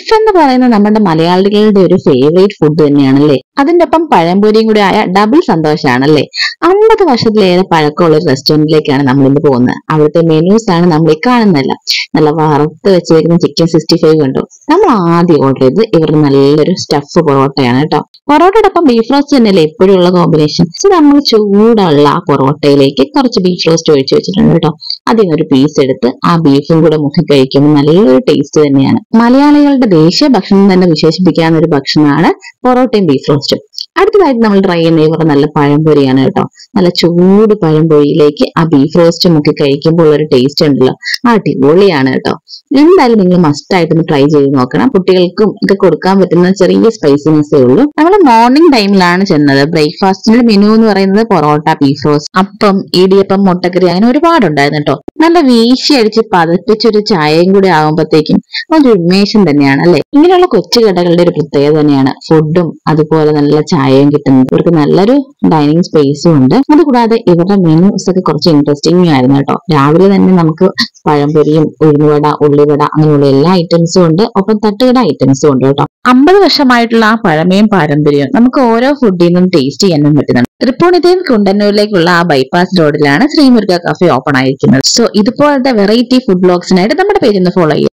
beef എന്ന് പറയുന്നത് നമ്മുടെ മലയാളികളുടെ ഒരു ഫേവറേറ്റ് ഫുഡ് തന്നെയാണല്ലേ അതിന്റെ ഒപ്പം പഴംപൊരിയും കൂടി ആയ ഡബിൾ സന്തോഷമാണല്ലേ അമ്പത് വർഷത്തിലേറെ പഴക്കമുള്ള ഒരു റെസ്റ്റോറന്റിലേക്കാണ് നമ്മൾ ഇന്ന് പോകുന്നത് അവിടുത്തെ മെനൂസ് ആണ് നമ്മൾ ഈ കാണുന്നതല്ല നല്ല വറുത്ത് വെച്ചേക്കുന്ന ചിക്കൻ സിക്സ്റ്റി ഫൈവ് കണ്ടു നമ്മൾ ആദ്യം ഓർഡർ ചെയ്തത് ഇവരുടെ നല്ലൊരു സ്റ്റഫ് പൊറോട്ടയാണ് കേട്ടോ പൊറോട്ടയുടെ ഒപ്പം ബീഫ് റോസ്റ്റ് തന്നെയല്ലേ എപ്പോഴും ഉള്ള കോമ്പിനേഷൻ ഇത് നമ്മൾ ചൂടുള്ള ആ പൊറോട്ടയിലേക്ക് കുറച്ച് ബീഫ് റോസ്റ്റ് ഒഴിച്ചു വെച്ചിട്ടുണ്ട് കേട്ടോ അതിൽ ഒരു പീസ് എടുത്ത് ആ ബീഫും കൂടെ മുക്കി കഴിക്കുമ്പോൾ നല്ലൊരു ടേസ്റ്റ് തന്നെയാണ് മലയാളികളുടെ ദേശീയ ഭക്ഷണം തന്നെ വിശേഷിപ്പിക്കാവുന്ന ഒരു ഭക്ഷണമാണ് പൊറോട്ടയും ബീഫ് റോസ്റ്റും അടുത്തതായിട്ട് നമ്മൾ ട്രൈ ചെയ്യുന്ന ഇവരുടെ നല്ല പഴംപൊരിയാണ് കേട്ടോ നല്ല ചൂട് പഴംപൊരിയിലേക്ക് ആ ബീഫ് റോസ്റ്റ് മുക്കി കഴിക്കുമ്പോൾ ഒരു ടേസ്റ്റ് ഉണ്ടല്ലോ അടിപൊളിയാണ് കേട്ടോ എന്തായാലും നിങ്ങൾ മസ്റ്റ് ആയിട്ടൊന്ന് ട്രൈ ചെയ്ത് നോക്കണം കുട്ടികൾക്കും ഒക്കെ കൊടുക്കാൻ പറ്റുന്ന ചെറിയ സ്പൈസിനെസ്സേ ഉള്ളൂ നമ്മൾ മോർണിംഗ് ടൈമിലാണ് ചെന്നത് ബ്രേക്ക്ഫാസ്റ്റിന്റെ മെനു എന്ന് പറയുന്നത് പൊറോട്ട ബീഫ് റോസ്റ്റ് അപ്പം ഇടിയപ്പം മുട്ടക്കറി അങ്ങനെ ഒരുപാടുണ്ടായിരുന്നു കേട്ടോ നല്ല വീശി അടിച്ച് പതപ്പിച്ചൊരു ചായയും കൂടി ആകുമ്പോഴത്തേക്കും ഒരു ഉന്മേഷം തന്നെയാണ് അല്ലെ ഇങ്ങനെയുള്ള കൊച്ചു കടകളുടെ ഒരു പ്രത്യേകത തന്നെയാണ് ഫുഡും അതുപോലെ നല്ല ചായയും കിട്ടുന്നത് ഇവർക്ക് നല്ലൊരു ഡൈനിങ് സ്പേസും ഉണ്ട് അതുകൂടാതെ ഇവരുടെ മെനൂസ് ഒക്കെ കുറച്ച് ഇൻട്രസ്റ്റിംഗ് ആയിരുന്നു കേട്ടോ രാവിലെ തന്നെ നമുക്ക് പഴംപൊരിയും ഉഴുന്നുവട ഉള്ളിവട അങ്ങനെയുള്ള എല്ലാ ഐറ്റംസും ഉണ്ട് ഒപ്പം തട്ടുകട ഐറ്റംസും ഉണ്ട് കേട്ടോ അമ്പത് വർഷമായിട്ടുള്ള ആ പഴമയും പാരമ്പര്യവും നമുക്ക് ഓരോ ഫുഡിൽ നിന്നും ടേസ്റ്റ് ചെയ്യാനും പറ്റുന്നുണ്ട് തൃപ്പൂണിത്തയും കുണ്ടന്നൂരിലേക്കുള്ള ആ ബൈപ്പാസ് റോഡിലാണ് ശ്രീമുരുക കഫേ ഓപ്പൺ ആയിരിക്കുന്നത് സോ ഇതുപോലത്തെ വെറൈറ്റി ഫുഡ് ബ്ലോഗ്സിനായിട്ട് നമ്മുടെ പേജ് ഒന്ന് ഫോളോ ചെയ്യുക